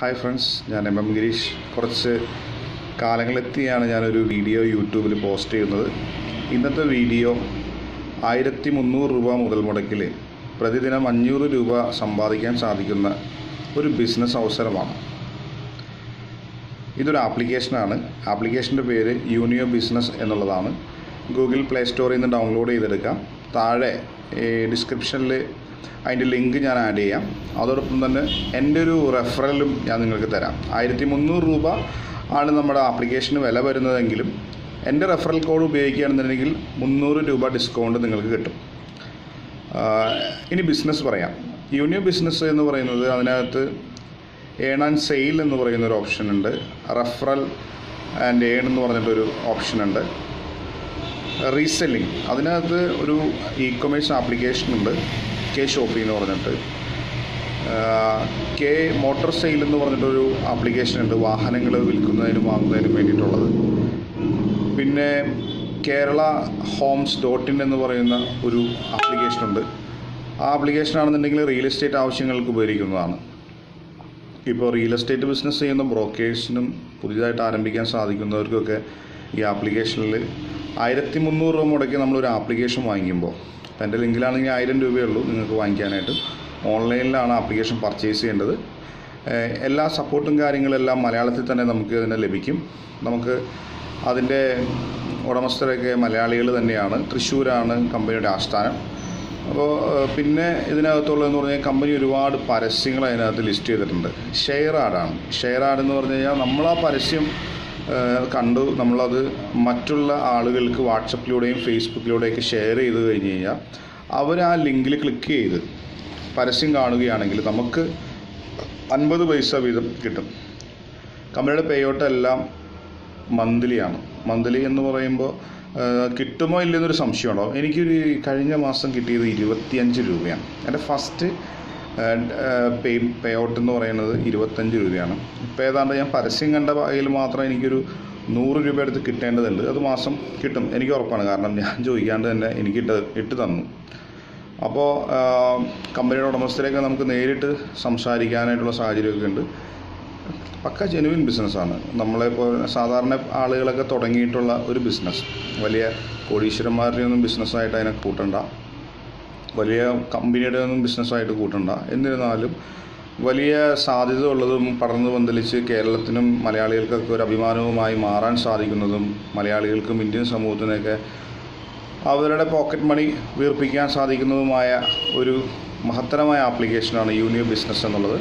hi friends ഞാൻ M M Girish കുറച്ച് കാലങ്ങളെത്തിയാണ് ഞാനൊരു വീഡിയോ യൂട്യൂബിൽ പോസ്റ്റ് ചെയ്യുന്നത് ഇന്നത്തെ വീഡിയോ ആയിരത്തി മുന്നൂറ് രൂപ മുതൽ മുടക്കിൽ പ്രതിദിനം അഞ്ഞൂറ് രൂപ സമ്പാദിക്കാൻ സാധിക്കുന്ന ഒരു ബിസിനസ് അവസരമാണ് ഇതൊരു ആപ്ലിക്കേഷനാണ് ആപ്ലിക്കേഷൻ്റെ പേര് യൂണിയോ ബിസിനസ് എന്നുള്ളതാണ് ഗൂഗിൾ പ്ലേ സ്റ്റോറിൽ നിന്ന് ഡൗൺലോഡ് ചെയ്തെടുക്കാം താഴെ ഈ ഡിസ്ക്രിപ്ഷനിൽ അതിൻ്റെ ലിങ്ക് ഞാൻ ആഡ് ചെയ്യാം അതോടൊപ്പം തന്നെ എൻ്റെ ഒരു റെഫറലും ഞാൻ നിങ്ങൾക്ക് തരാം ആയിരത്തി മുന്നൂറ് രൂപ ആണ് നമ്മുടെ ആപ്ലിക്കേഷന് വില വരുന്നതെങ്കിലും എൻ്റെ റെഫറൽ കോഡ് ഉപയോഗിക്കുകയാണെന്നുണ്ടെങ്കിൽ മുന്നൂറ് രൂപ ഡിസ്കൗണ്ട് നിങ്ങൾക്ക് കിട്ടും ആഹ് ഇനി ബിസിനസ് പറയാം യൂണിയോ ബിസിനസ് എന്ന് പറയുന്നത് അതിനകത്ത് ഏൺ ആൻഡ് സെയിൽ എന്ന് പറയുന്ന ഒരു ഓപ്ഷൻ ഉണ്ട് റെഫറൽ ആൻഡ് ഏൺ എന്ന് പറഞ്ഞിട്ടൊരു ഓപ്ഷൻ ഉണ്ട് റീസെല്ലിംഗ് അതിനകത്ത് ഒരു ഇ കൊമേഴ്സ് ആപ്ലിക്കേഷൻ ഉണ്ട് കെ ഷോപ്പി എന്ന് പറഞ്ഞിട്ട് കെ മോട്ടോർ സെയിൽ എന്ന് പറഞ്ഞിട്ടൊരു ആപ്ലിക്കേഷൻ ഉണ്ട് വാഹനങ്ങൾ വിൽക്കുന്നതിനും വാങ്ങുന്നതിനും വേണ്ടിയിട്ടുള്ളത് പിന്നെ കേരള ഹോംസ് ഡോട്ട് ഇൻ എന്ന് പറയുന്ന ഒരു ആപ്ലിക്കേഷൻ ഉണ്ട് ആ ആപ്ലിക്കേഷൻ ആണെന്നുണ്ടെങ്കിൽ റിയൽ എസ്റ്റേറ്റ് ആവശ്യങ്ങൾക്ക് ഉപകരിക്കുന്നതാണ് ഇപ്പോൾ റിയൽ എസ്റ്റേറ്റ് ബിസിനസ് ചെയ്യുന്ന ബ്രോക്കേഴ്സിനും പുതിയതായിട്ട് ആരംഭിക്കാൻ സാധിക്കുന്നവർക്കൊക്കെ ഈ ആപ്ലിക്കേഷനിൽ ആയിരത്തി മുന്നൂറ് രൂപ മുടക്കി നമ്മളൊരു ആപ്ലിക്കേഷൻ വാങ്ങിക്കുമ്പോൾ അപ്പോൾ എൻ്റെ ലിങ്കിലാണെങ്കിൽ ആയിരം രൂപയേ ഉള്ളൂ നിങ്ങൾക്ക് വാങ്ങിക്കാനായിട്ട് ഓൺലൈനിലാണ് ആപ്ലിക്കേഷൻ പർച്ചേസ് ചെയ്യേണ്ടത് ഏഹ് എല്ലാ സപ്പോർട്ടും കാര്യങ്ങളെല്ലാം മലയാളത്തിൽ തന്നെ നമുക്ക് ഇതിനെ ലഭിക്കും നമുക്ക് അതിൻ്റെ ഉടമസ്ഥരൊക്കെ മലയാളികൾ തന്നെയാണ് തൃശ്ശൂരാണ് കമ്പനിയുടെ ആസ്ഥാനം അപ്പോൾ ഏഹ് പിന്നെ ഇതിനകത്തുള്ളതെന്ന് പറഞ്ഞാൽ കമ്പനി ഒരുപാട് പരസ്യങ്ങൾ അതിനകത്ത് ലിസ്റ്റ് ചെയ്തിട്ടുണ്ട് ഷെയർ ആഡാണ് ഷെയർ ആഡ് എന്ന് പറഞ്ഞു കഴിഞ്ഞാൽ നമ്മൾ ആ പരസ്യം ഏഹ് കണ്ടു നമ്മളത് മറ്റുള്ള ആളുകൾക്ക് വാട്സപ്പിലൂടെയും ഫേസ്ബുക്കിലൂടെയൊക്കെ ഷെയർ ചെയ്ത് കഴിഞ്ഞ് കഴിഞ്ഞാൽ അവർ ആ ലിങ്കിൽ ക്ലിക്ക് ചെയ്ത് പരസ്യം കാണുകയാണെങ്കിൽ നമുക്ക് അൻപത് പൈസ വീതം കിട്ടും കമ്പനിയുടെ പേയോട്ട് എല്ലാം മന്ത്ലിയാണ് മന്ത്ലി എന്ന് പറയുമ്പോൾ ഏഹ്, കിട്ടുമോ ഇല്ലെന്നൊരു സംശയമുണ്ടോ എനിക്കൊരു കഴിഞ്ഞ മാസം കിട്ടിയത് ഇരുപത്തിയഞ്ച് രൂപയാണ് എൻ്റെ ഫസ്റ്റ് പേ പേ ഔട്ട് എന്ന് പറയുന്നത് ഇരുപത്തഞ്ച് രൂപയാണ് ഇപ്പോൾ ഏതാണ്ട് ഞാൻ പരസ്യം കണ്ട കയ്യിൽ മാത്രം എനിക്കൊരു നൂറ് രൂപ അടുത്ത് കിട്ടേണ്ടതുണ്ട് അത് മാസം കിട്ടും എനിക്ക് ഉറപ്പാണ് കാരണം ഞാൻ ചോദിക്കാണ്ട് തന്നെ എനിക്ക് ഇട്ട് ഇട്ട് തന്നു അപ്പോൾ കമ്പനിയുടെ ഉടമസ്ഥരെയൊക്കെ നമുക്ക് നേരിട്ട് സംസാരിക്കാനായിട്ടുള്ള സാഹചര്യമൊക്കെ ഉണ്ട് പക്ക ജെനുവിൻ ബിസിനസ്സാണ് നമ്മളിപ്പോൾ സാധാരണ ആളുകളൊക്കെ തുടങ്ങിയിട്ടുള്ള ഒരു ബിസിനസ് വലിയ കോടീശ്വരന്മാരുടെ ഒന്നും ബിസിനസ്സായിട്ട് അതിനെ കൂട്ടണ്ട വലിയ കമ്പനിയുടെ ഒന്നും ബിസിനസ്സായിട്ട് കൂട്ടണ്ട എന്നിരുന്നാലും വലിയ സാധ്യത ഉള്ളതും പടർന്നു പന്തലിച്ച് കേരളത്തിനും മലയാളികൾക്കൊക്കെ ഒരു അഭിമാനവുമായി മാറാൻ സാധിക്കുന്നതും മലയാളികൾക്കും ഇന്ത്യൻ സമൂഹത്തിനൊക്കെ അവരുടെ പോക്കറ്റ് മണി വീർപ്പിക്കാൻ സാധിക്കുന്നതുമായ ഒരു മഹത്തരമായ ആപ്ലിക്കേഷനാണ് യൂണിയോ ബിസിനസ് എന്നുള്ളത്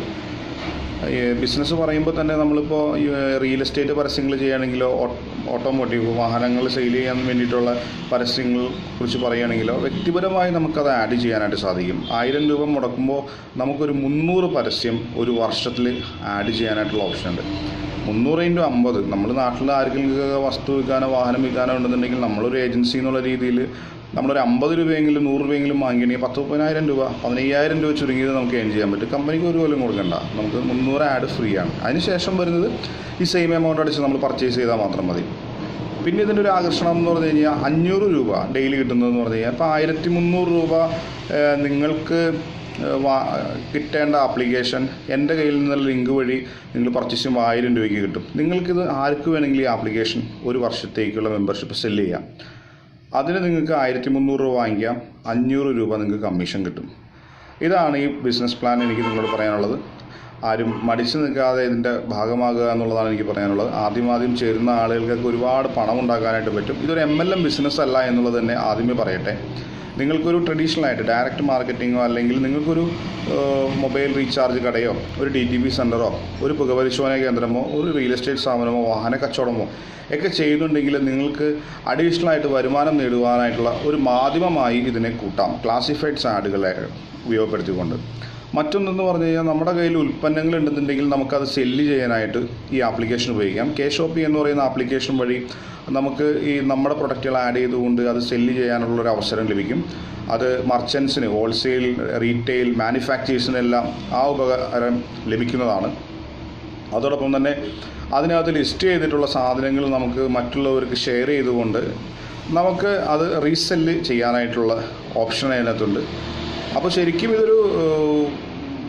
ഈ ബിസിനസ് പറയുമ്പോൾ തന്നെ നമ്മളിപ്പോൾ ഈ റിയൽ എസ്റ്റേറ്റ് പരസ്യങ്ങൾ ചെയ്യുകയാണെങ്കിലോ ഓ- ഓട്ടോമോട്ടീവ് വാഹനങ്ങൾ സെയിൽ ചെയ്യാൻ വേണ്ടിയിട്ടുള്ള പരസ്യങ്ങൾ കുറിച്ച് പറയുകയാണെങ്കിലോ വ്യക്തിപരമായി നമുക്കത് ആഡ് ചെയ്യാനായിട്ട് സാധിക്കും ആയിരം രൂപ മുടക്കുമ്പോൾ നമുക്കൊരു മുന്നൂറ് പരസ്യം ഒരു വർഷത്തിൽ ആഡ് ചെയ്യാനായിട്ടുള്ള ഓപ്ഷൻ ഉണ്ട് മുന്നൂറ് ഇൻറ്റു അമ്പത് നമ്മൾ നാട്ടിൽ ആർക്കെങ്കിലും വസ്തു വിൽക്കാനോ വാഹനം വിൽക്കാനോ ഉണ്ടെന്നുണ്ടെങ്കിൽ നമ്മളൊരു ഏജൻസി എന്നുള്ള രീതിയിൽ നമ്മളൊരു അമ്പത് രൂപയെങ്കിലും നൂറ് രൂപയെങ്കിലും വാങ്ങിക്കണമെങ്കിൽ പത്ത് മുപ്പതിനായിരം രൂപ പതിനയ്യായിരം രൂപ ചുരുങ്ങിയത് നമുക്ക് ഏൺ ചെയ്യാൻ പറ്റും കമ്പനിക്ക് ഒരു പോലും കൊടുക്കണ്ട നമുക്ക് മുന്നൂറ് ആഡ് ഫ്രീ ആണ് അതിനുശേഷം വരുന്നത് ഈ സെയിം എമൗണ്ട് അടിച്ച് നമ്മൾ പർച്ചേസ് ചെയ്താൽ മാത്രം മതി പിന്നെ ഇതിൻ്റെ ഒരു ആകർഷണം എന്ന് പറഞ്ഞു കഴിഞ്ഞാൽ അഞ്ഞൂറ് രൂപ ഡെയിലി കിട്ടുന്നതെന്ന് പറഞ്ഞു കഴിഞ്ഞാൽ അപ്പോൾ ആയിരത്തി മുന്നൂറ് രൂപ ഏഹ്, നിങ്ങൾക്ക് ഏഹ്, വാ- കിട്ടേണ്ട ആപ്ലിക്കേഷൻ എൻ്റെ കയ്യിൽ നിന്നുള്ള ലിങ്ക് വഴി നിങ്ങൾ പർച്ചേസ് ചെയ്യുമ്പോൾ ആയിരം രൂപയ്ക്ക് കിട്ടും നിങ്ങൾക്കിത് ആർക്ക് വേണമെങ്കിലും ഈ ആപ്ലിക്കേഷൻ ഒരു വർഷത്തേക്കുള്ള മെമ്പർഷിപ്പ് സെല്ല് ചെയ്യാം അതിന് നിങ്ങൾക്ക് ആയിരത്തി മുന്നൂറ് രൂപ വാങ്ങിക്കാം അഞ്ഞൂറ് രൂപ നിങ്ങൾക്ക് കമ്മീഷൻ കിട്ടും ഇതാണ് ഈ ബിസിനസ് പ്ലാൻ എനിക്ക് നിങ്ങളോട് പറയാനുള്ളത് ആരും മടിച്ചു നിൽക്കാതെ ഇതിൻ്റെ ഭാഗമാകുക എന്നുള്ളതാണ് എനിക്ക് പറയാനുള്ളത് ആദ്യം ആദ്യം ചേരുന്ന ആളുകൾക്കൊക്കെ ഒരുപാട് പണം ഉണ്ടാക്കാനായിട്ട് പറ്റും ഇതൊരു എം എൽ എം ബിസിനസ് അല്ല എന്നുള്ളത് തന്നെ ആദ്യമേ പറയട്ടെ നിങ്ങൾക്കൊരു ട്രഡീഷണൽ ആയിട്ട് ഡയറക്റ്റ് മാർക്കറ്റിങ്ങോ അല്ലെങ്കിൽ നിങ്ങൾക്കൊരു ഏഹ്, മൊബൈൽ റീചാർജ് കടയോ ഒരു ഡി ടി പി സെൻ്ററോ ഒരു പുകപരിശോധന കേന്ദ്രമോ ഒരു റിയൽ എസ്റ്റേറ്റ് സ്ഥാപനമോ വാഹന കച്ചവടമോ ഒക്കെ ചെയ്യുന്നുണ്ടെങ്കിൽ നിങ്ങൾക്ക് അഡീഷണൽ ആയിട്ട് വരുമാനം നേടുവാനായിട്ടുള്ള ഒരു മാധ്യമമായി ഇതിനെ കൂട്ടാം ക്ലാസിഫൈഡ്സ് ആഡുകളെ ഉപയോഗപ്പെടുത്തിക്കൊണ്ട് മറ്റൊന്നെന്ന് പറഞ്ഞു കഴിഞ്ഞാൽ നമ്മുടെ കയ്യിൽ ഉൽപ്പന്നങ്ങൾ ഉണ്ടെന്നുണ്ടെങ്കിൽ നമുക്കത് സെല്ല് ചെയ്യാനായിട്ട് ഈ ആപ്ലിക്കേഷൻ ഉപയോഗിക്കാം കെ ഷോപ്പി എന്ന് പറയുന്ന ആപ്ലിക്കേഷൻ വഴി നമുക്ക് ഈ നമ്മുടെ പ്രൊഡക്റ്റുകൾ ആഡ് ചെയ്തുകൊണ്ട് അത് സെല്ല് ചെയ്യാനുള്ള ഒരു അവസരം ലഭിക്കും അത് മർച്ചൻസിന് ഹോൾസെയിൽ റീറ്റെയിൽ മാനുഫാക്ചേഴ്സിനെല്ലാം ആ ഉപകാരം ലഭിക്കുന്നതാണ് അതോടൊപ്പം തന്നെ അതിനകത്ത് ലിസ്റ്റ് ചെയ്തിട്ടുള്ള സാധനങ്ങൾ നമുക്ക് മറ്റുള്ളവർക്ക് ഷെയർ ചെയ്തുകൊണ്ട് നമുക്ക് അത് റീസെല്ല് ചെയ്യാനായിട്ടുള്ള ഓപ്ഷൻ അതിനകത്തുണ്ട് അപ്പോൾ ശരിക്കും ഇതൊരു ഏഹ്,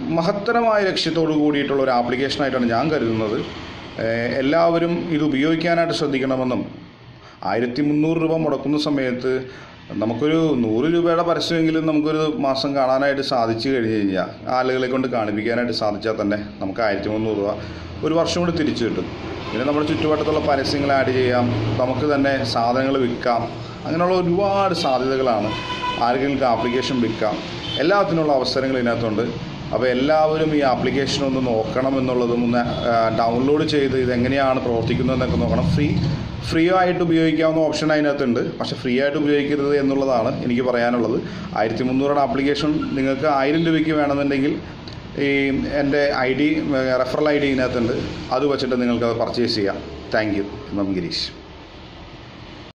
മഹത്തരമായ ലക്ഷ്യത്തോടു കൂടിയിട്ടുള്ള ഒരു ആപ്ലിക്കേഷനായിട്ടാണ് ഞാൻ കരുതുന്നത് ഏഹ് എല്ലാവരും ഇത് ഉപയോഗിക്കാനായിട്ട് ശ്രദ്ധിക്കണമെന്നും ആയിരത്തി മുന്നൂറ് രൂപ മുടക്കുന്ന സമയത്ത് നമുക്കൊരു നൂറ് രൂപയുടെ പരസ്യമെങ്കിലും നമുക്കൊരു മാസം കാണാനായിട്ട് സാധിച്ചു കഴിഞ്ഞ് കഴിഞ്ഞാൽ ആളുകളെ കൊണ്ട് കാണിപ്പിക്കാനായിട്ട് സാധിച്ചാൽ തന്നെ നമുക്ക് ആയിരത്തി മുന്നൂറ് രൂപ ഒരു വർഷം കൊണ്ട് തിരിച്ചു കിട്ടും പിന്നെ നമ്മുടെ ചുറ്റുവട്ടത്തുള്ള പരസ്യങ്ങൾ ആഡ് ചെയ്യാം നമുക്ക് തന്നെ സാധനങ്ങൾ വിൽക്കാം അങ്ങനെയുള്ള ഒരുപാട് സാധ്യതകളാണ് ആർക്കെങ്കിലും ആപ്ലിക്കേഷൻ വിൽക്കാം എല്ലാത്തിനുള്ള അവസരങ്ങൾ ഇതിനകത്തുണ്ട് അപ്പോൾ എല്ലാവരും ഈ ആപ്ലിക്കേഷൻ ഒന്ന് നോക്കണം എന്നുള്ളതും ഒന്ന് ഡൗൺലോഡ് ചെയ്ത് ഇതെങ്ങനെയാണ് പ്രവർത്തിക്കുന്നതെന്നൊക്കെ നോക്കണം ഫ്രീ ഫ്രീ ആയിട്ട് ഉപയോഗിക്കാവുന്ന ഓപ്ഷൻ അതിനകത്തുണ്ട് പക്ഷേ ഫ്രീ ആയിട്ട് ഉപയോഗിക്കരുത് എന്നുള്ളതാണ് എനിക്ക് പറയാനുള്ളത് ആയിരത്തി മുന്നൂറുടെ ആപ്ലിക്കേഷൻ നിങ്ങൾക്ക് ആയിരം രൂപയ്ക്ക് വേണമെന്നുണ്ടെങ്കിൽ ഈ എൻ്റെ I D referral I D ഇതിനകത്തുണ്ട് അത് വെച്ചിട്ട് നിങ്ങൾക്കത് പർച്ചേസ് ചെയ്യാം thank you M M Girish